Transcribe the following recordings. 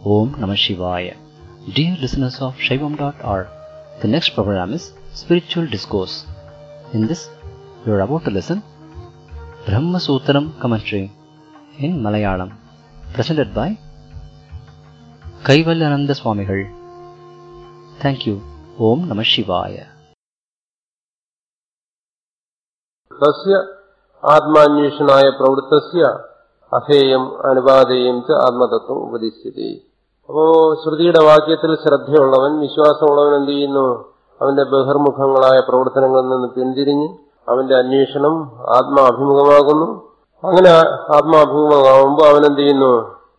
Om Namah Shivaya. Dear listeners of Shaivam.org, the next program is Spiritual Discourse. In this, you are about to listen Brahma Sutram commentary in Malayalam, presented by Kaivalyananda Swamigal. Thank you. Om Namah Shivaya. തസ്യ ആത്മാന്വേഷണായ പ്രവൃത്തസ്യ അഹേയം അനുപാതേയം ച ആത്മതത്വം ഉപദിശ്യതേ അപ്പോ ശ്രുതിയുടെ വാക്യത്തിൽ ശ്രദ്ധയുള്ളവൻ വിശ്വാസമുള്ളവൻ എന്ത് ചെയ്യുന്നു അവന്റെ ബഹിർമുഖങ്ങളായ പ്രവർത്തനങ്ങളിൽ നിന്ന് പിന്തിരിഞ്ഞ് അവന്റെ അന്വേഷണം ആത്മാഭിമുഖമാകുന്നു അങ്ങനെ ആത്മാഭിമുഖമാകുമ്പോൾ അവൻ എന്ത് ചെയ്യുന്നു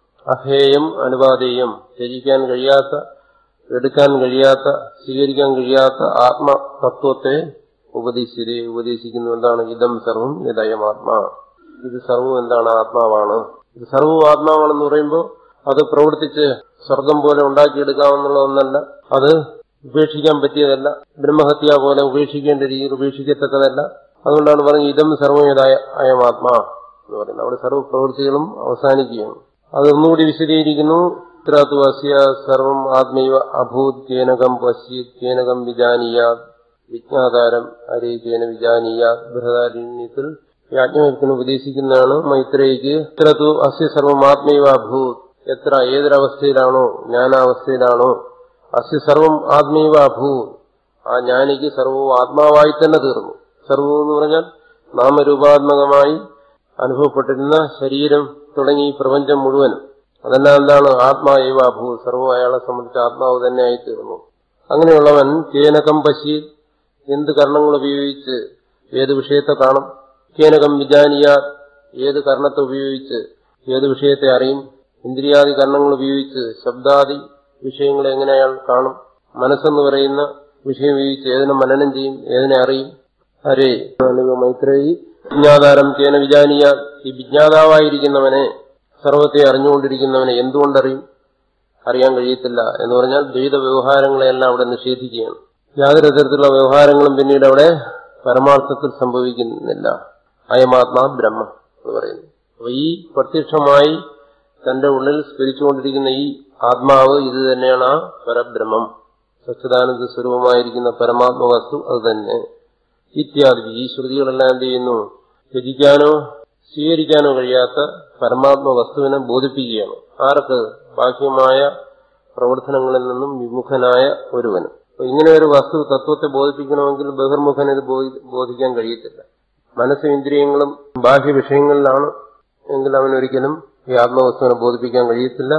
അഹേയം അനുപാതേയം ത്യജിക്കാൻ കഴിയാത്ത എടുക്കാൻ കഴിയാത്ത സ്വീകരിക്കാൻ കഴിയാത്ത ആത്മതത്വത്തെ ഉപദേശിച്ചത് ഉപദേശിക്കുന്നു എന്താണ് ഇതം സർവം യഥയമാത്മാ ഇത് സർവവും എന്താണ് ആത്മാവാണ് ഇത് സർവവും ആത്മാവാണെന്ന് പറയുമ്പോൾ അത് പ്രവർത്തിച്ച് സ്വർഗം പോലെ ഉണ്ടാക്കിയെടുക്കാമെന്നുള്ള ഒന്നല്ല അത് ഉപേക്ഷിക്കാൻ പറ്റിയതല്ല ബ്രഹ്മഹത്യ പോലെ ഉപേക്ഷിക്കേണ്ട രീതിയിൽ ഉപേക്ഷിക്കത്തക്കതല്ല അതുകൊണ്ടാണ് പറഞ്ഞത് ഇതം സർവയതായ അയമാത്മാ എന്ന് പറയുന്നത് അവിടെ സർവ്വ പ്രവൃത്തികളും അവസാനിക്കുകയാണ് അതൊന്നുകൂടി വിശദീകരിക്കുന്നു ഇത്രാത്തുവാസ്യ സർവം ആത്മൈവ അഭൂത് കേനകം പശ്യത് കേനകം വിജാനീയാത് വിജ്ഞാതാരം അരേകേന വിജാനീയ ബൃഹദാരണ്യത്തിൽ യാജ്ഞവൽക്കന് ഉപദേശിക്കുന്നതാണ് മൈത്രേയിക്ക് ഇത്രത്തു അസ്യ സർവം ആത്മൈവ അഭൂത് എത്ര ഏതൊരവസ്ഥയിലാണോ ജ്ഞാനാവസ്ഥയിലാണോ അസ്യ സർവം ആത്മൈവ അഭൂത് ആ ജ്ഞാനിക്ക് സർവവും ആത്മാവായി തന്നെ തീർന്നു സർവവും എന്ന് പറഞ്ഞാൽ നാമരൂപാത്മകമായി അനുഭവപ്പെട്ടിരുന്ന ശരീരം തുടങ്ങി ഈ പ്രപഞ്ചം മുഴുവനും അതെല്ലാം എന്താണ് ആത്മാവ അഭൂ സർവ്വം അയാളെ സംബന്ധിച്ച് ആത്മാവ് തന്നെയായി തീർന്നു അങ്ങനെയുള്ളവൻ കേനകം പശി എന്ത് കർണങ്ങൾ ഉപയോഗിച്ച് ഏത് വിഷയത്തെ കാണും കേനകം വിജാനിയ ഏത് കർണത്തെ ഉപയോഗിച്ച് ഏത് വിഷയത്തെ അറിയും ഇന്ദ്രിയാദി കർണങ്ങൾ ഉപയോഗിച്ച് ശബ്ദാദി വിഷയങ്ങളെ എങ്ങനെ അയാൾ കാണും മനസ്സെന്ന് പറയുന്ന വിഷയം ഉപയോഗിച്ച് ഏതിനെ മനനം ചെയ്യും ഏതിനെ അറിയും ഹരേ മൈത്രേയി വിജ്ഞാതാരം കേന വിജാനിയ ഈ വിജ്ഞാതാവായിരിക്കുന്നവനെ സർവത്തെ അറിഞ്ഞുകൊണ്ടിരിക്കുന്നവനെ എന്തുകൊണ്ടറിയും അറിയാൻ കഴിയത്തില്ല എന്ന് പറഞ്ഞാൽ ദ്വൈത വ്യവഹാരങ്ങളെല്ലാം അവിടെ നിഷേധിക്കുകയാണ് യാതൊരു തരത്തിലുള്ള വ്യവഹാരങ്ങളും പിന്നീട് അവിടെ പരമാർത്ഥത്തിൽ സംഭവിക്കുന്നില്ല അയമാത്മാ ബ്രഹ്മ എന്ന് പറയുന്നു അപ്പൊ ഈ പ്രത്യക്ഷമായി തന്റെ ഉള്ളിൽ സ്ഫരിച്ചുകൊണ്ടിരിക്കുന്ന ഈ ആത്മാവ് ഇത് തന്നെയാണ് ആ പരബ്രഹ്മം സച്ചിദാനന്ദ സ്വരൂപമായിരിക്കുന്ന പരമാത്മ വസ്തു അത് തന്നെ ഇത്യാദി ഈ ശ്രുതികളെല്ലാം എന്ത് ചെയ്യുന്നു ത്യജിക്കാനോ സ്വീകരിക്കാനോ കഴിയാത്ത പരമാത്മ വസ്തുവിനെ ബോധിപ്പിക്കുകയാണ് ആർക്ക് ബാഹ്യമായ പ്രവർത്തനങ്ങളിൽ നിന്നും വിമുഖനായ ഒരുവന് അപ്പൊ ഇങ്ങനെ ഒരു വസ്തു തത്വത്തെ ബോധിപ്പിക്കണമെങ്കിൽ ബഹിർമുഖന് ഇത് ബോധിക്കാൻ കഴിയത്തില്ല മനസ്സും ഇന്ദ്രിയങ്ങളും ബാഹ്യ വിഷയങ്ങളിലാണ് എങ്കിൽ അവനൊരിക്കലും ഈ ആത്മവസ്തുവിനെ ബോധിപ്പിക്കാൻ കഴിയത്തില്ല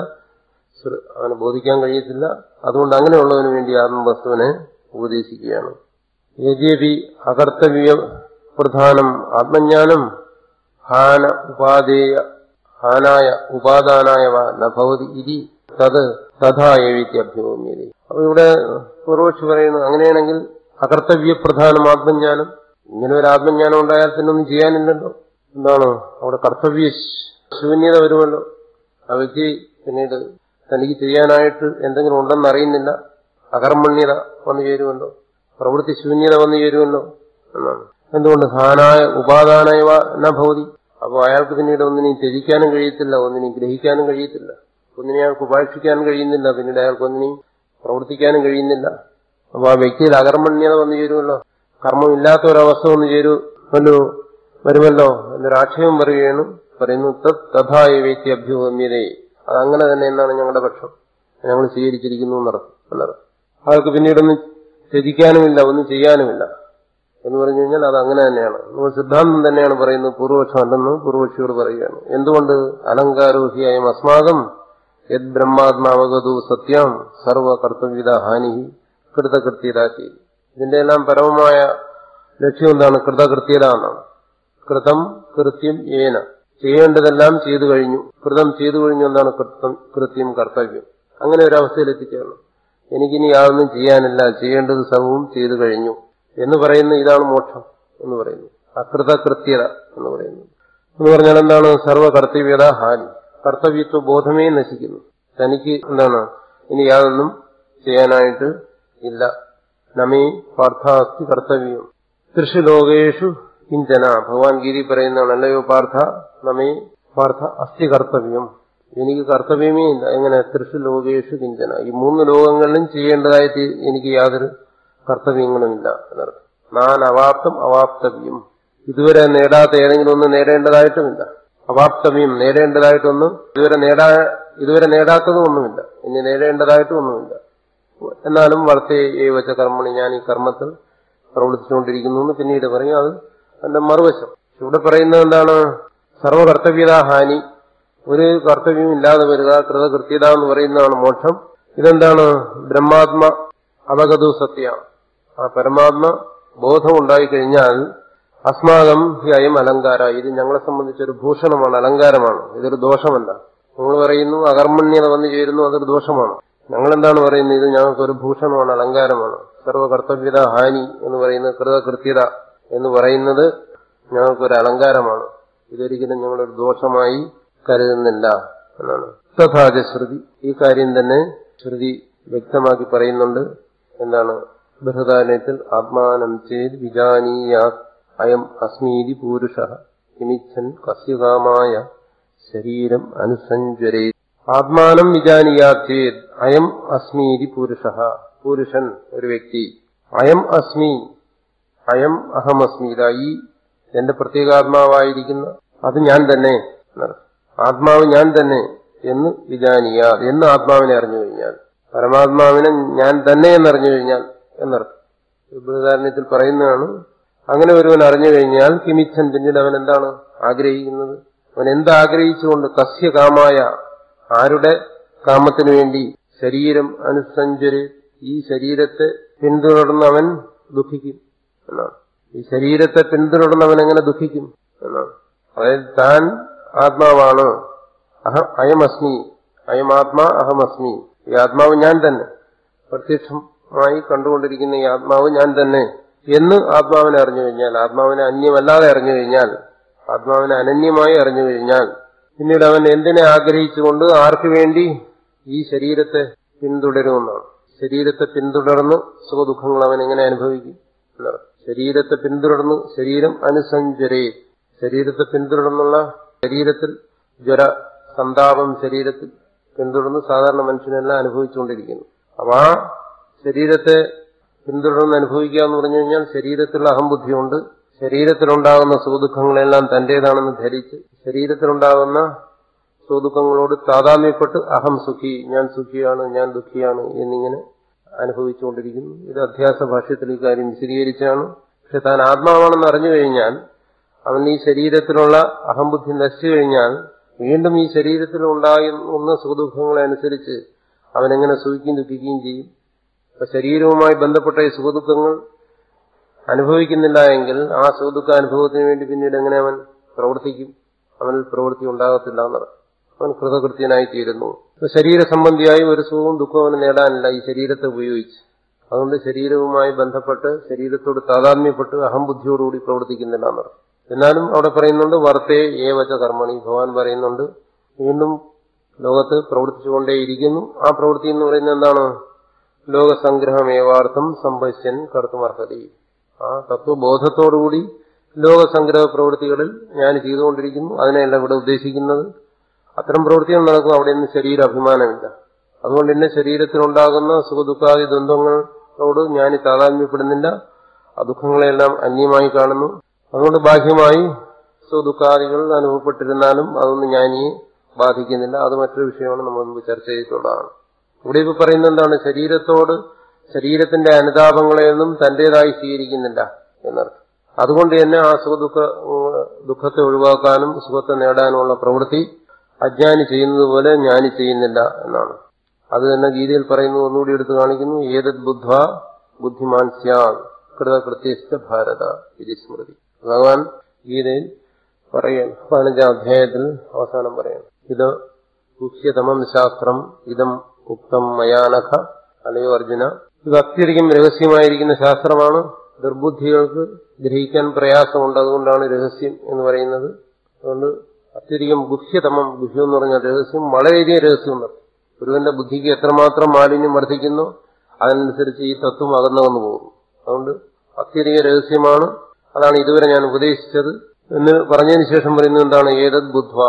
അവന് ബോധിക്കാൻ കഴിയത്തില്ല അതുകൊണ്ട് അങ്ങനെയുള്ളവന് വേണ്ടി ആത്മവസ്തുവിനെ ഉപദേശിക്കുകയാണ് യദ്യപി അകർത്തവ്യ പ്രധാനം ആത്മജ്ഞാനം ഹാന ഉപാധേയ ഹാനായ ഉപാദാനായ നഭവതി ഇതി തത് തഥാ എഴുത്യഭ്യോമ്യത അപ്പൊ ഇവിടെ പൂർവക്ഷി പറയുന്നു അങ്ങനെയാണെങ്കിൽ അകർത്തവ്യപ്രധാനം ആത്മജ്ഞാനം ഇങ്ങനെ ഒരു ആത്മജ്ഞാനം ഉണ്ടായാൽ പിന്നെ ഒന്നും ചെയ്യാനില്ലല്ലോ എന്താണ് അവിടെ കർത്തവ്യ ശൂന്യത വരുമല്ലോ ആ വ്യക്തി പിന്നീട് തനിക്ക് ചെയ്യാനായിട്ട് എന്തെങ്കിലും ഉണ്ടെന്ന് അറിയുന്നില്ല അകർമ്മണ്യത വന്നു ചേരുമല്ലോ പ്രവൃത്തി ശൂന്യത വന്നു ചേരുമല്ലോ എന്നാണ് എന്തുകൊണ്ട് ഹാനായ ഉപാദാനയവ ന ഭവതി അപ്പോൾ അയാൾക്ക് പിന്നീട് ഒന്നിനെയും ത്യജിക്കാനും കഴിയത്തില്ല ഒന്നിനെയും ഗ്രഹിക്കാനും കഴിയത്തില്ല ഒന്നിനെ അയാൾക്ക് ഉപേക്ഷിക്കാനും കഴിയുന്നില്ല പിന്നീട് അയാൾക്ക് ഒന്നിനെയും പ്രവർത്തിക്കാനും കഴിയുന്നില്ല അപ്പോൾ ആ വ്യക്തിയിൽ അകർമ്മണ്യത വന്നു ചേരുമല്ലോ കർമ്മമില്ലാത്ത ഒരവസ്ഥ വന്നു ചേരുമല്ലോ വരുമല്ലോ എന്നൊരു ആക്ഷേപം പറയുകയാണ് പറയുന്നു തത് തഥായ വ്യക്തി അഭ്യൂഹമ്യതേ അതങ്ങനെ തന്നെ എന്നാണ് ഞങ്ങളുടെ പക്ഷം ഞങ്ങൾ സ്വീകരിച്ചിരിക്കുന്നു എന്നർത്ഥം എന്നർത്ഥം അയാൾക്ക് പിന്നീടൊന്നും ത്യജിക്കാനുമില്ല ഒന്നും ചെയ്യാനുമില്ല എന്ന് പറഞ്ഞു കഴിഞ്ഞാൽ അത് അങ്ങനെ തന്നെയാണ് നമ്മൾ സിദ്ധാന്തം തന്നെയാണ് പറയുന്നത് പൂർവപക്ഷം അല്ലെന്ന് പൂർവപക്ഷിയോട് പറയുകയാണ് എന്തുകൊണ്ട് അലങ്കാരോഹിയായ അസ്മാകം യത് ബ്രഹ്മാത്മാവകതു സത്യം സർവ കർത്തവ്യത ഹാനി കൃതകൃത്യതാക്കി ഇതിന്റെ എല്ലാം പരമമായ ലക്ഷ്യം എന്താണ് കൃതകൃത്യത എന്നാണ് കൃതം കൃത്യം ഏന ചെയ്യേണ്ടതെല്ലാം ചെയ്തു കഴിഞ്ഞു കൃതം ചെയ്തു കഴിഞ്ഞു എന്താണ് കൃത്യം കൃത്യം കർത്തവ്യം അങ്ങനെ ഒരു അവസ്ഥയിൽ എത്തിച്ചേരണം എനിക്കിനി യാതൊന്നും ചെയ്യാനില്ല ചെയ്യേണ്ടത് സർവവും ചെയ്തു കഴിഞ്ഞു എന്ന് പറയുന്ന ഇതാണ് മോക്ഷം എന്ന് പറയുന്നു അകൃതകൃത്യത എന്ന് പറയുന്നു എന്ന് പറഞ്ഞാൽ എന്താണ് സർവ്വ കർത്തവ്യത ഹാനി കർത്തവ്യത്വ ബോധമേ നശിക്കുന്നു തനിക്ക് എന്താണ് ഇനി യാതൊന്നും ചെയ്യാനായിട്ട് ഇല്ല നമേ പാർത്ഥാസ്തി കർത്തവ്യം തൃഷു ലോകേഷു കിഞ്ചന ഭഗവാൻ ഗീതി പറയുന്നതാണ് അല്ലയോ പാർത്ഥ നമേ പാർത്ഥ അസ്ഥി കർത്തവ്യം എനിക്ക് കർത്തവ്യമേ ഇല്ല എങ്ങനെ തൃശു ലോകേഷു കിഞ്ചന ഈ മൂന്ന് ലോകങ്ങളിലും ചെയ്യേണ്ടതായിട്ട് എനിക്ക് യാതൊരു കർത്തവ്യങ്ങളുമില്ല എന്നർത്ഥം നാൻ അവാപ്തം അവാപ്തവ്യം ഇതുവരെ നേടാത്ത ഏതെങ്കിലും ഒന്ന് നേടേണ്ടതായിട്ടുമില്ല അവാപ്തവ്യം നേടേണ്ടതായിട്ടൊന്നും ഇതുവരെ നേടാ ഇതുവരെ നേടാത്തതും ഒന്നുമില്ല ഇനി നേടേണ്ടതായിട്ടും ഒന്നുമില്ല എന്നാലും വളർത്തേ ഏവച്ച കർമ്മണി ഞാൻ ഈ കർമ്മത്തിൽ പ്രവർത്തിച്ചുകൊണ്ടിരിക്കുന്നു എന്ന് പിന്നീട് പറയും അത് അതിന്റെ മറുവശം ഇവിടെ പറയുന്നത് എന്താണ് സർവകർത്തവ്യതാഹാനി ഒരു കർത്തവ്യം ഇല്ലാതെ വരിക കൃതകൃത്യത എന്ന് പറയുന്നതാണ് മോക്ഷം ഇതെന്താണ് ബ്രഹ്മാത്മ അവഗതു സത്യ ആ പരമാത്മ ബോധം ഉണ്ടായിക്കഴിഞ്ഞാൽ അസ്മാകം ഹി അയം അലങ്കാര ഇത് ഞങ്ങളെ സംബന്ധിച്ചൊരു ഭൂഷണമാണ് അലങ്കാരമാണ് ഇതൊരു ദോഷമല്ല നിങ്ങൾ പറയുന്നു അകർമ്മണ്യത വന്നു ചേരുന്നു അതൊരു ദോഷമാണ് ഞങ്ങൾ എന്താണ് പറയുന്നത് ഇത് ഞങ്ങൾക്കൊരു ഭൂഷണമാണ് അലങ്കാരമാണ് സർവകർത്തവ്യത ഹാനി എന്ന് പറയുന്നത് കൃതകൃത്യത എന്ന് പറയുന്നത് ഞങ്ങൾക്കൊരു അലങ്കാരമാണ് ഇതൊരിക്കലും ഞങ്ങളൊരു ദോഷമായി കരുതുന്നില്ല എന്നാണ് തഥാച ശ്രുതി ഈ കാര്യം തന്നെ ശ്രുതി വ്യക്തമാക്കി പറയുന്നുണ്ട് എന്താണ് ബൃഹദാലയത്തിൽ ആത്മാനം ചേത് വിജാനീയാ അയം അസ്മീതി പൂരുഷ കിമിച്ഛൻ കസ്യകാമായ ശരീരം അനുസഞ്ജരേ ആത്മാനം വിജാനീയാ ചേത് അയം അസ്മീതി പുരുഷ പുരുഷൻ ഒരു വ്യക്തി അയം അസ്മി അയം അഹമസ്മി ഇതാ ഈ എന്റെ പ്രത്യേകാത്മാവായിരിക്കുന്ന അത് ഞാൻ തന്നെ എന്നർത്ഥം. ആത്മാവ് ഞാൻ തന്നെ എന്ന് വിജാനീയ എന്ന് ആത്മാവിനെ അറിഞ്ഞു കഴിഞ്ഞാൽ പരമാത്മാവിനെ ഞാൻ തന്നെ എന്നറിഞ്ഞു കഴിഞ്ഞാൽ എന്നർത്ഥം ബൃഹദാരണ്യത്തിൽ പറയുന്നതാണ് അങ്ങനെ ഒരുവൻ അറിഞ്ഞു കഴിഞ്ഞാൽ കിമിച്ഛൻ പിന്നീട് അവൻ എന്താണ് ആഗ്രഹിക്കുന്നത് അവൻ എന്താഗ്രഹിച്ചുകൊണ്ട് കസ്യ കാമായ ആരുടെ കാമത്തിനു വേണ്ടി ശരീരം അനുസഞ്ചര് ഈ ശരീരത്തെ പിന്തുടർന്ന് അവൻ ദുഃഖിക്കും എന്നാണ് ഈ ശരീരത്തെ പിന്തുടർന്ന് അവൻ എങ്ങനെ ദുഃഖിക്കും എന്നാണ് അതായത് താൻ ആത്മാവാണ് അഹ അയമസ്മി അയമാത്മാ അഹമസ്മി ഈ ആത്മാവ് ഞാൻ തന്നെ പ്രത്യക്ഷമായി കണ്ടുകൊണ്ടിരിക്കുന്ന ഈ ആത്മാവ് ഞാൻ തന്നെ എന്ന് ആത്മാവിനെ അറിഞ്ഞു കഴിഞ്ഞാൽ ആത്മാവിനെ അന്യമല്ലാതെ അറിഞ്ഞു കഴിഞ്ഞാൽ ആത്മാവിനെ അനന്യമായി അറിഞ്ഞു കഴിഞ്ഞാൽ പിന്നീട് അവൻ എന്തിനെ ആഗ്രഹിച്ചുകൊണ്ട് ആർക്കു വേണ്ടി ഈ ശരീരത്തെ പിന്തുടരുമെന്നാണ് ശരീരത്തെ പിന്തുടർന്ന് സുഖദുഃഖങ്ങൾ അവൻ എങ്ങനെ അനുഭവിക്കും എന്നർത്ഥം ശരീരത്തെ പിന്തുടർന്ന് ശരീരം അനുസഞ്ചരേ ശരീരത്തെ പിന്തുടർന്നുള്ള ശരീരത്തിൽ ജ്വര സന്താപം ശരീരത്തിൽ പിന്തുടർന്ന് സാധാരണ മനുഷ്യനെല്ലാം അനുഭവിച്ചുകൊണ്ടിരിക്കുന്നു അപ്പൊ ആ ശരീരത്തെ പിന്തുടർന്ന് അനുഭവിക്കുക എന്ന് പറഞ്ഞു കഴിഞ്ഞാൽ ശരീരത്തിലുള്ള അഹംബുദ്ധിയുണ്ട് ശരീരത്തിലുണ്ടാകുന്ന സുഖദുഃഖങ്ങളെല്ലാം തന്റേതാണെന്ന് ധരിച്ച് ശരീരത്തിലുണ്ടാകുന്ന സുഖദുഃഖങ്ങളോട് താതാമ്യപ്പെട്ട് അഹം സുഖി ഞാൻ സുഖിയാണ് ഞാൻ ദുഃഖിയാണ് എന്നിങ്ങനെ അനുഭവിച്ചുകൊണ്ടിരിക്കുന്നു ഇത് അധ്യാസ ഭാഷ്യത്തിൽ ഈ കാര്യം വിശദീകരിച്ചാണ് പക്ഷെ താൻ ആത്മാവാണെന്ന് അറിഞ്ഞു കഴിഞ്ഞാൽ അവൻ ഈ ശരീരത്തിലുള്ള അഹംബുദ്ധി നശിച്ചു കഴിഞ്ഞാൽ വീണ്ടും ഈ ശരീരത്തിൽ ഉണ്ടാകുന്ന സുഖദുഃഖങ്ങളെ അനുസരിച്ച് അവനെങ്ങനെ സുഖിക്കുകയും ദുഃഖിക്കുകയും ചെയ്യും അപ്പൊ ശരീരവുമായി ബന്ധപ്പെട്ട ഈ സുഖദുഃഖങ്ങൾ അനുഭവിക്കുന്നില്ല എങ്കിൽ ആ സുഖദുഃഖ അനുഭവത്തിന് വേണ്ടി പിന്നീട് എങ്ങനെ അവൻ പ്രവർത്തിക്കും അവനിൽ പ്രവൃത്തി ഉണ്ടാകത്തില്ല എന്നത് അവൻ കൃതകൃത്യനായി തീരുന്നു ഇപ്പൊ ശരീര സംബന്ധിയായി ഒരു സുഖവും ദുഃഖവും അവന് നേടാനില്ല ഈ ശരീരത്തെ ഉപയോഗിച്ച് അതുകൊണ്ട് ശരീരവുമായി ബന്ധപ്പെട്ട് ശരീരത്തോട് താതാത്മ്യപ്പെട്ട് അഹംബുദ്ധിയോടുകൂടി പ്രവർത്തിക്കുന്നില്ല എന്നർത്ഥം എന്നാലും അവിടെ പറയുന്നുണ്ട് വർത്തേ ഏവച്ച കർമ്മണി ഭഗവാൻ പറയുന്നുണ്ട് വീണ്ടും ലോകത്ത് പ്രവർത്തിച്ചുകൊണ്ടേയിരിക്കുന്നു ആ പ്രവൃത്തി എന്ന് പറയുന്നത് എന്താണ് ലോകസംഗ്രഹമേവാർത്ഥം സംപശ്യൻ കർത്തുമർഹതി ആ തത്വബോധത്തോടുകൂടി ലോകസംഗ്രഹ പ്രവൃത്തികളിൽ ഞാൻ ചെയ്തുകൊണ്ടിരിക്കുന്നു അതിനെയല്ല ഇവിടെ ഉദ്ദേശിക്കുന്നത് അത്തരം പ്രവൃത്തികൾ നടക്കും അവിടെ നിന്ന് ശരീര അഭിമാനമില്ല അതുകൊണ്ട് തന്നെ ശരീരത്തിലുണ്ടാകുന്ന സുഖദുഃഖാദി ദ്വന്ദ്ങ്ങളോട് ഞാൻ താതാത്മ്യപ്പെടുന്നില്ല ആ ദുഃഖങ്ങളെല്ലാം അന്യമായി കാണുന്നു അതുകൊണ്ട് ബാഹ്യമായി സുഖദുഃഖാദികൾ അനുഭവപ്പെട്ടിരുന്നാലും അതൊന്നും ഞാനീ ബാധിക്കുന്നില്ല അത് മറ്റൊരു വിഷയമാണ് നമ്മൾ മുമ്പ് ചർച്ച ചെയ്തിട്ടുള്ളതാണ് ഇവിടെ ഇപ്പൊ പറയുന്നത് എന്താണ് ശരീരത്തോട് ശരീരത്തിന്റെ അനുതാപങ്ങളെയൊന്നും തന്റേതായി സ്വീകരിക്കുന്നില്ല എന്നർത്ഥം അതുകൊണ്ട് തന്നെ ആ സുഖദുഃഖ ദുഃഖത്തെ ഒഴിവാക്കാനും സുഖത്തെ നേടാനുമുള്ള പ്രവൃത്തി അജ്ഞാനി ചെയ്യുന്നത് പോലെ ജ്ഞാനി ചെയ്യുന്നില്ല എന്നാണ് അത് തന്നെ ഗീതയിൽ പറയുന്നു ഒന്നുകൂടി എടുത്തു കാണിക്കുന്നു ഏതത് ബുദ്ധ ബുദ്ധിമാൻ സ്യാൻ കൃതകൃത്യസ്ഥ ഭാരത ഇത് സ്മൃതി ഭഗവാൻ ഗീതയിൽ പറയാണ് പതിനഞ്ചാം അധ്യായത്തിൽ അവസാനം പറയണം ഇത് മുഖ്യതമം ശാസ്ത്രം ഇതം ഉക്തം മയാനഖ അല്ലയോ അർജുന ഇത് അത്യധികം രഹസ്യമായിരിക്കുന്ന ശാസ്ത്രമാണ് ദുർബുദ്ധികൾക്ക് ഗ്രഹിക്കാൻ പ്രയാസമുണ്ട് അതുകൊണ്ടാണ് രഹസ്യം എന്ന് പറയുന്നത് അതുകൊണ്ട് അത്യധികം ഗുഹ്യതമം ഗുഹ്യം എന്ന് പറഞ്ഞാൽ രഹസ്യം വളരെയധികം രഹസ്യമുണ്ട് ഒരുവന്റെ ബുദ്ധിക്ക് എത്രമാത്രം മാലിന്യം വർദ്ധിക്കുന്നു അതനുസരിച്ച് ഈ തത്വം അകന്നകന്നു പോകും അതുകൊണ്ട് അത്യധിക രഹസ്യമാണ് അതാണ് ഇതുവരെ ഞാൻ ഉപദേശിച്ചത് എന്ന് പറഞ്ഞതിന് ശേഷം പറയുന്നത് എന്താണ് ഏതത് ബുദ്ധ്വ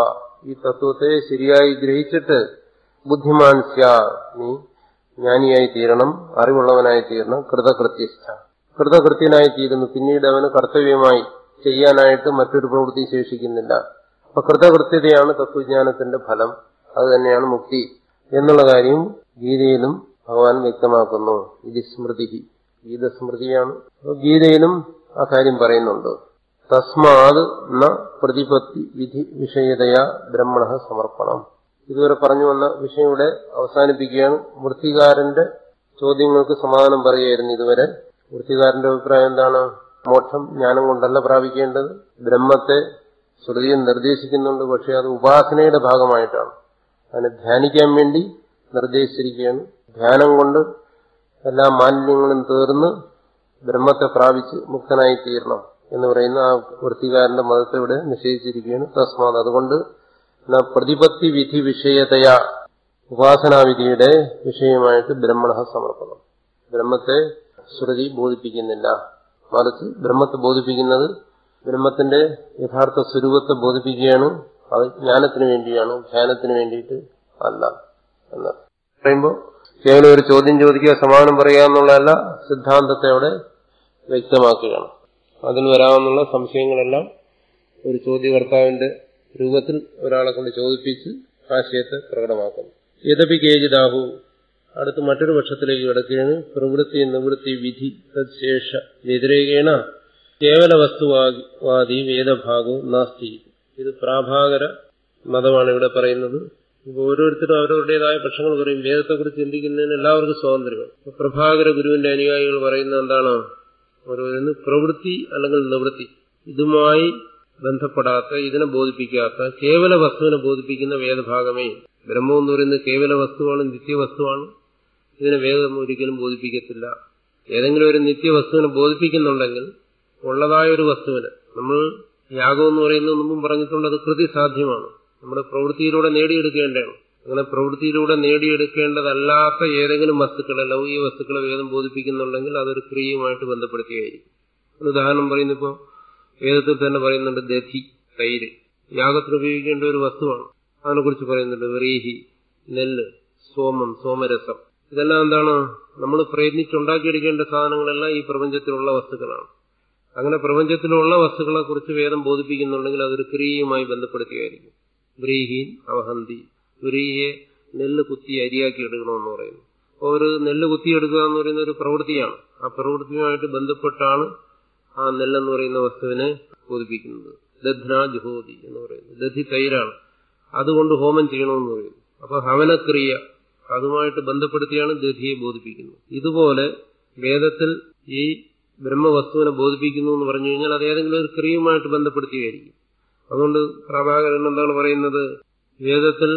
ഈ തത്വത്തെ ശരിയായി ഗ്രഹിച്ചിട്ട് ബുദ്ധിമാൻ സ്യാ നീ ജ്ഞാനിയായി തീരണം അറിവുള്ളവനായി തീരണം കൃതകൃത്യസ്ഥ കൃതകൃത്യനായി തീരുന്നു പിന്നീട് അവന് കർത്തവ്യമായി ചെയ്യാനായിട്ട് മറ്റൊരു പ്രവൃത്തി ശേഷിക്കുന്നില്ല അപ്പൊ കൃതകൃത്യതയാണ് തത്വജ്ഞാനത്തിന്റെ ഫലം അത് തന്നെയാണ് മുക്തി എന്നുള്ള കാര്യം ഗീതയിലും ഭഗവാൻ വ്യക്തമാക്കുന്നു ഇത് സ്മൃതി ഗീത സ്മൃതിയാണ് അപ്പൊ ഗീതയിലും ആ കാര്യം പറയുന്നുണ്ട് തസ്മാത് ന പ്രതിപത്തി വിധി വിഷയതയാ ബ്രഹ്മണ സമർപ്പണം ഇതുവരെ പറഞ്ഞു വന്ന വിഷയം ഇവിടെ അവസാനിപ്പിക്കുകയാണ് വൃത്തികാരന്റെ ചോദ്യങ്ങൾക്ക് സമാധാനം പറയുകയായിരുന്നു ഇതുവരെ വൃത്തികാരന്റെ അഭിപ്രായം എന്താണ് മോക്ഷം ജ്ഞാനം കൊണ്ടല്ല പ്രാപിക്കേണ്ടത് ബ്രഹ്മത്തെ ശ്രുതിയിൽ നിർദ്ദേശിക്കുന്നുണ്ട് പക്ഷെ അത് ഉപാസനയുടെ ഭാഗമായിട്ടാണ് അതിനെ ധ്യാനിക്കാൻ വേണ്ടി നിർദ്ദേശിച്ചിരിക്കുകയാണ് ധ്യാനം കൊണ്ട് എല്ലാ മാലിന്യങ്ങളും തീർന്ന് ബ്രഹ്മത്തെ പ്രാപിച്ച് മുക്തനായി തീരണം എന്ന് പറയുന്ന ആ വൃത്തികാരന്റെ മതത്തെ ഇവിടെ നിഷേധിച്ചിരിക്കുകയാണ് തസ്മാത് അതുകൊണ്ട് പ്രതിപത്തി വിധി വിഷയതയാ ഉപാസനാവിധിയുടെ വിഷയമായിട്ട് ബ്രഹ്മണ സമർപ്പണം ബ്രഹ്മത്തെ ശ്രുതി ബോധിപ്പിക്കുന്നില്ല മറിച്ച് ബ്രഹ്മത്തെ ബോധിപ്പിക്കുന്നത് ബ്രഹ്മത്തിന്റെ യഥാർത്ഥ സ്വരൂപത്തെ ബോധിപ്പിക്കുകയാണ് അത് ജ്ഞാനത്തിന് വേണ്ടിയാണ് ധ്യാനത്തിന് വേണ്ടിയിട്ട് അല്ല എന്ന് പറയുമ്പോൾ കേവലം ഒരു ചോദ്യം ചോദിക്കുക സമാധാനം പറയുക എന്നുള്ളതല്ല സിദ്ധാന്തത്തെ അവിടെ വ്യക്തമാക്കുകയാണ് അതിൽ വരാമെന്നുള്ള സംശയങ്ങളെല്ലാം ഒരു ചോദ്യകർത്താവിന്റെ രൂപത്തിൽ ഒരാളെ കൊണ്ട് ചോദിപ്പിച്ച് ആശയത്തെ പ്രകടമാക്കുന്നു യഥപി കേജിദാഹു അടുത്ത് മറ്റൊരു പക്ഷത്തിലേക്ക് കിടക്കുകയാണ് പ്രവൃത്തി നിവൃത്തി വിധി തദ്ശേഷ വ്യതിരേകേണ കേവല വസ്തുവാദി വേദഭാഗവും നാസ്തി ഇത് പ്രാഭാകര മതമാണ് ഇവിടെ പറയുന്നത് ഇപ്പൊ ഓരോരുത്തരും അവരവരുടേതായ പക്ഷങ്ങൾ പറയും വേദത്തെക്കുറിച്ച് ചിന്തിക്കുന്നതിന് എല്ലാവർക്കും സ്വാതന്ത്ര്യമാണ് പ്രഭാകര ഗുരുവിന്റെ അനുയായികൾ പറയുന്നത് എന്താണ് ഓരോരുന്ന് പ്രവൃത്തി അല്ലെങ്കിൽ നിവൃത്തി ഇതുമായി ബന്ധപ്പെടാത്ത ഇതിനെ ബോധിപ്പിക്കാത്ത കേവല വസ്തുവിനെ ബോധിപ്പിക്കുന്ന വേദഭാഗമേ ബ്രഹ്മം എന്ന് പറയുന്നത് കേവല വസ്തുവാണ് നിത്യവസ്തുവാണ് ഇതിനെ വേദം ഒരിക്കലും ബോധിപ്പിക്കത്തില്ല ഏതെങ്കിലും ഒരു നിത്യവസ്തുവിനെ ബോധിപ്പിക്കുന്നുണ്ടെങ്കിൽ ഉള്ളതായ ഒരു വസ്തുവിന് നമ്മൾ യാഗം എന്ന് പറയുന്നത് മുമ്പും പറഞ്ഞിട്ടുണ്ട് അത് കൃതി സാധ്യമാണ് നമ്മുടെ പ്രവൃത്തിയിലൂടെ നേടിയെടുക്കേണ്ടതാണ് അങ്ങനെ പ്രവൃത്തിയിലൂടെ നേടിയെടുക്കേണ്ടതല്ലാത്ത ഏതെങ്കിലും വസ്തുക്കളെ ലൗകിക വസ്തുക്കളെ വേദം ബോധിപ്പിക്കുന്നുണ്ടെങ്കിൽ അതൊരു ക്രിയയുമായിട്ട് ബന്ധപ്പെടുത്തിയായിരിക്കും ഒരു ഉദാഹരണം പറയുന്നിപ്പോ വേദത്തിൽ തന്നെ പറയുന്നുണ്ട് ദധി തൈര് യാഗത്തിന് ഉപയോഗിക്കേണ്ട ഒരു വസ്തുവാണ് അതിനെക്കുറിച്ച് പറയുന്നുണ്ട് വ്രീഹി നെല്ല് സോമം സോമരസം ഇതെല്ലാം എന്താണ് നമ്മൾ പ്രയത്നിച്ചുണ്ടാക്കിയെടുക്കേണ്ട സാധനങ്ങളെല്ലാം ഈ പ്രപഞ്ചത്തിലുള്ള വസ്തുക്കളാണ് അങ്ങനെ പ്രപഞ്ചത്തിലുള്ള വസ്തുക്കളെ കുറിച്ച് വേദം ബോധിപ്പിക്കുന്നുണ്ടെങ്കിൽ അതൊരു ക്രിയയുമായി ബന്ധപ്പെടുത്തിയായിരിക്കും വ്രീഹീൻ അവഹന്തി വ്രീഹിയെ നെല്ല് കുത്തി അരിയാക്കി എടുക്കണമെന്ന് പറയുന്നു അപ്പോൾ ഒരു നെല്ല് കുത്തിയെടുക്കുക എന്ന് പറയുന്ന ഒരു പ്രവൃത്തിയാണ് ആ പ്രവൃത്തിയുമായിട്ട് ബന്ധപ്പെട്ടാണ് ആ നെല്ലെന്ന് പറയുന്ന വസ്തുവിനെ ബോധിപ്പിക്കുന്നത് ദധ്ന ജുഹോതി എന്ന് പറയുന്നത് ദധി തൈരാണ് അതുകൊണ്ട് ഹോമം ചെയ്യണമെന്ന് പറയുന്നു അപ്പൊ ഹവനക്രിയ അതുമായിട്ട് ബന്ധപ്പെടുത്തിയാണ് ദധിയെ ബോധിപ്പിക്കുന്നത് ഇതുപോലെ വേദത്തിൽ ഈ ബ്രഹ്മവസ്തുവിനെ ബോധിപ്പിക്കുന്നു എന്ന് പറഞ്ഞു കഴിഞ്ഞാൽ അത് ഏതെങ്കിലും ഒരു ക്രിയയുമായിട്ട് ബന്ധപ്പെടുത്തിയായിരിക്കും അതുകൊണ്ട് പ്രഭാകരൻ എന്താണ് പറയുന്നത് വേദത്തിൽ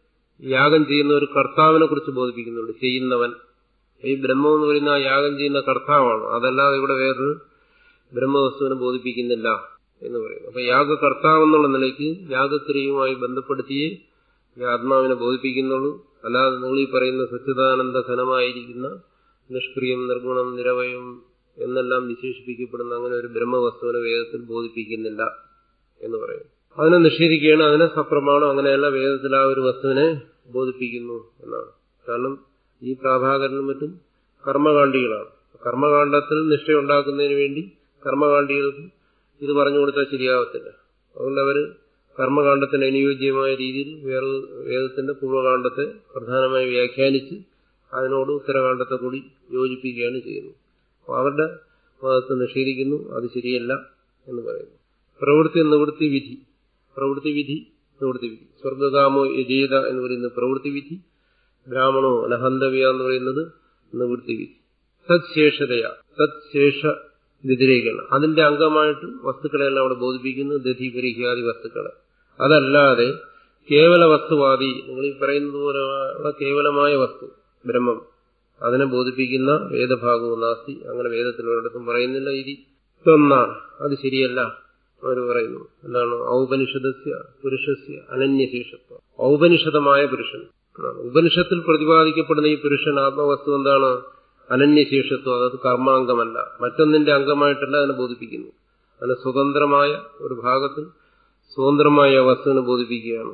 യാഗം ചെയ്യുന്ന ഒരു കർത്താവിനെ കുറിച്ച് ബോധിപ്പിക്കുന്നുണ്ട് ചെയ്യുന്നവൻ ഈ ബ്രഹ്മം എന്ന് പറയുന്ന ആ യാഗം ചെയ്യുന്ന കർത്താവാണ് അതല്ലാതെ ഇവിടെ വേറൊരു ബ്രഹ്മവസ്തുവിനെ ബോധിപ്പിക്കുന്നില്ല എന്ന് പറയുന്നു അപ്പൊ യാഗകർത്താവ് എന്നുള്ള നിലയ്ക്ക് യാഗക്രിയയുമായി ബന്ധപ്പെടുത്തിയേ ഈ ആത്മാവിനെ ബോധിപ്പിക്കുന്നുള്ളൂ അല്ലാതെ നിങ്ങൾ ഈ പറയുന്ന സച്ചിദാനന്ദ ഘനമായിരിക്കുന്ന നിഷ്ക്രിയം നിർഗുണം നിരവയം എന്നെല്ലാം വിശേഷിപ്പിക്കപ്പെടുന്ന അങ്ങനെ ഒരു ബ്രഹ്മവസ്തുവിനെ വേദത്തിൽ ബോധിപ്പിക്കുന്നില്ല എന്ന് പറയും അതിനെ നിഷേധിക്കുകയാണ് അതിനെ സപ്രമാണം അങ്ങനെയല്ല വേദത്തിൽ ആ ഒരു വസ്തുവിനെ ബോധിപ്പിക്കുന്നു എന്നാണ് കാരണം ഈ പ്രാഭാകരനും മറ്റും കർമ്മകാണ്ഡികളാണ് കർമ്മകാണ്ഡത്തിൽ നിഷ്ഠയുണ്ടാക്കുന്നതിന് വേണ്ടി കർമ്മകാണ്ഡികൾക്ക് ഇത് പറഞ്ഞു കൊടുത്താൽ ശരിയാവത്തില്ല അതുകൊണ്ട് അവര് കർമ്മകാണ്ഡത്തിന് അനുയോജ്യമായ രീതിയിൽ വേറെ വേദത്തിന്റെ പൂർവ്വകാണ്ഡത്തെ പ്രധാനമായി വ്യാഖ്യാനിച്ച് അതിനോട് ഉത്തരകാണ്ഡത്തെ കൂടി യോജിപ്പിക്കുകയാണ് ചെയ്യുന്നത് അപ്പോൾ അവരുടെ ഭാഗത്ത് നിഷേധിക്കുന്നു അത് ശരിയല്ല എന്ന് പറയുന്നു പ്രവൃത്തി നിവൃത്തി വിധി പ്രവൃത്തി വിധി നിവൃത്തി വിധി സ്വർഗകാമോ യജീത എന്ന് പറയുന്നത് പ്രവൃത്തി വിധി ബ്രാഹ്മണോ അനഹന്തവ്യ എന്ന് പറയുന്നത് നിവൃത്തി വിധി തത്ശേഷതയ തത്ശേഷ വ്യതിരേക്കാണ് അതിന്റെ അംഗമായിട്ട് വസ്തുക്കളെല്ലാം അവിടെ ബോധിപ്പിക്കുന്നു ദധി പരിഹ്യാദി വസ്തുക്കളെ അതല്ലാതെ കേവല വസ്തുവാദി നിങ്ങൾ ഈ പറയുന്നത് പോലെയുള്ള കേവലമായ വസ്തു ബ്രഹ്മം അതിനെ ബോധിപ്പിക്കുന്ന വേദഭാഗവും നാസ്തി അങ്ങനെ വേദത്തിൽ ഒരിടത്തും പറയുന്നില്ല ഇതി തൊന്ന അത് ശരിയല്ല അവർ പറയുന്നു എന്താണ് ഔപനിഷദസ്യ പുരുഷസ്യ അനന്യശേഷത്വം ഔപനിഷദമായ പുരുഷൻ ഉപനിഷത്തിൽ പ്രതിപാദിക്കപ്പെടുന്ന ഈ പുരുഷൻ ആത്മവസ്തു എന്താണ് അനന്യശേഷത്വം അത് കർമാംഗമല്ല മറ്റൊന്നിന്റെ അംഗമായിട്ടല്ല അതിനെ ബോധിപ്പിക്കുന്നു അതിന് സ്വതന്ത്രമായ ഒരു ഭാഗത്ത് സ്വതന്ത്രമായ വസ്തുവിനെ ബോധിപ്പിക്കുകയാണ്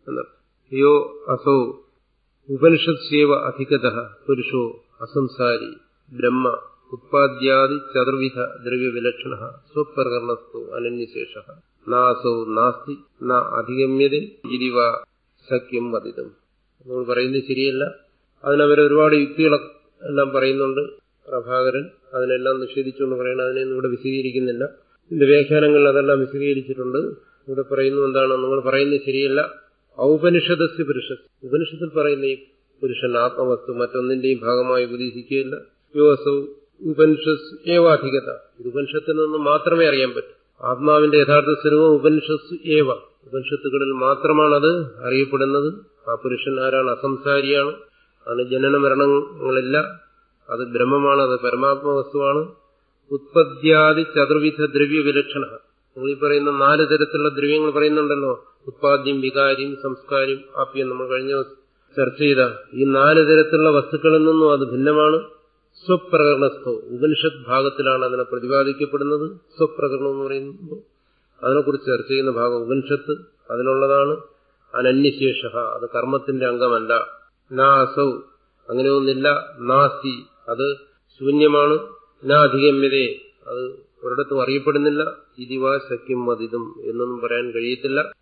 എന്നർത്ഥം യോ അസൗ ഉപനിഷത്സേവ അധികത പുരുഷോ അസംസാരി ബ്രഹ്മ ഉത്പാദ്യാദി ചതുർവിധ ദ്രവ്യവിലക്ഷണ സ്വപ്രകരണസ്തു അനന്യശേഷ നാസൗ നാസ്തി ന അധിഗമ്യത ഇരിവ സഖ്യം വധിതം നമ്മൾ പറയുന്നത് ശരിയല്ല അതിനവർ ഒരുപാട് യുക്തികളൊക്കെ എല്ലാം പറയുന്നുണ്ട് പ്രഭാകരൻ അതിനെല്ലാം നിഷേധിച്ചുകൊണ്ട് പറയണം അതിനെയൊന്നും ഇവിടെ വിശദീകരിക്കുന്നില്ല ഇതിന്റെ വ്യാഖ്യാനങ്ങളിൽ അതെല്ലാം വിശദീകരിച്ചിട്ടുണ്ട് ഇവിടെ പറയുന്നു എന്താണ് നിങ്ങൾ പറയുന്നത് ശരിയല്ല ഔപനിഷദസ്യ പുരുഷ ഉപനിഷത്തിൽ പറയുന്ന ഈ പുരുഷൻ ആത്മവസ്തു മറ്റൊന്നിന്റെയും ഭാഗമായി ഉപദേശിക്കുകയില്ല യോസൗ ഉപനിഷസ് ഏവാധികത ഇത് ഉപനിഷത്തിൽ നിന്ന് മാത്രമേ അറിയാൻ പറ്റൂ ആത്മാവിന്റെ യഥാർത്ഥ സ്വരൂപം ഉപനിഷസ് ഏവ ഉപനിഷത്തുകളിൽ മാത്രമാണത് അറിയപ്പെടുന്നത് ആ പുരുഷൻ ആരാണ് അസംസാരിയാണ് അതിന് ജനന മരണങ്ങളില്ല അത് ബ്രഹ്മമാണ് അത് പരമാത്മ വസ്തുവാണ് ഉത്പദ്യാദി ചതുർവിധ ദ്രവ്യ വിലക്ഷണ നിങ്ങൾ ഈ പറയുന്ന നാല് തരത്തിലുള്ള ദ്രവ്യങ്ങൾ പറയുന്നുണ്ടല്ലോ ഉത്പാദ്യം വികാര്യം സംസ്കാരം ആപ്യം നമ്മൾ കഴിഞ്ഞ ദിവസം ചർച്ച ചെയ്ത ഈ നാല് തരത്തിലുള്ള വസ്തുക്കളിൽ നിന്നും അത് ഭിന്നമാണ് സ്വപ്രകരണസ്ഥോ ഉപനിഷത്ത് ഭാഗത്തിലാണ് അതിനെ പ്രതിപാദിക്കപ്പെടുന്നത് സ്വപ്രകരണം എന്ന് പറയുമ്പോൾ അതിനെക്കുറിച്ച് ചർച്ച ചെയ്യുന്ന ഭാഗം ഉപനിഷത്ത് അതിനുള്ളതാണ് അനന്യശേഷ അത് കർമ്മത്തിന്റെ അംഗമല്ല നാ അസൗ അങ്ങനെ ഒന്നില്ല നാസ്തി അത് ശൂന്യമാണ് നാ അധിഗമ്യതയെ അത് ഒരിടത്തും അറിയപ്പെടുന്നില്ല ഇതിവാ ശക്യം മതിതും എന്നൊന്നും പറയാൻ കഴിയത്തില്ല